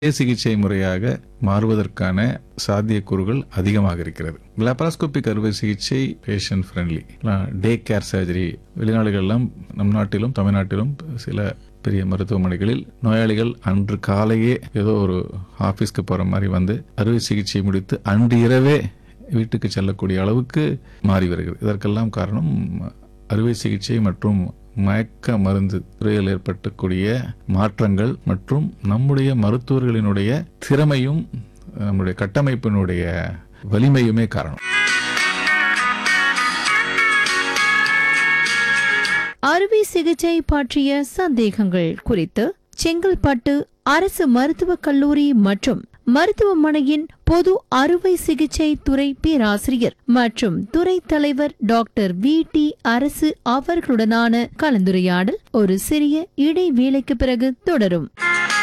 சிகிச்சை முறையாக மாறுவதற்கான சாத்தியக்கூறுகள் அதிகமாக இருக்கிறது லேப்ராஸ்கோபிக் அறுவை சிகிச்சை patient friendly day care surgery வெளிநாடுகளெல்லாம் நம் நாட்டிலும் தமிழ்நாட்டிலும் சில பெரிய மருத்துவமனைகளில் நோயாளிகள் அன்று காலையே ஏதோ ஒரு ஆபீஸ்க்கு போற மாதிரி வந்து அறுவை சிகிச்சை முடித்து அன்று இரவே வீட்டுக்கு செல்லக்கூடிய அளவுக்கு மாறி வருகிறது இதற்கெல்லாம் காரணம் அறுவை சிகிச்சை மற்றும் மயக்க மருந்து துறையில் ஏற்பட்டக்கூடிய மாற்றங்கள் மற்றும் நம்முடைய மருத்துவர்களினுடைய திறமையும் நம்முடைய கட்டமைப்பினுடைய வலிமையுமே காரணம் அறுவை சிகிச்சை பற்றிய சந்தேகங்கள் குறித்து செங்கல்பட்டு அரசு மருத்துவக் கல்லூரி மற்றும் மருத்துவமனையின் பொது அறுவை சிகிச்சை துறை பேராசிரியர் மற்றும் துறை தலைவர் டாக்டர் வி டி அரசு அவர்களுடனான கலந்துரையாடல் ஒரு சிறிய இடைவேளைக்கு பிறகு தொடரும்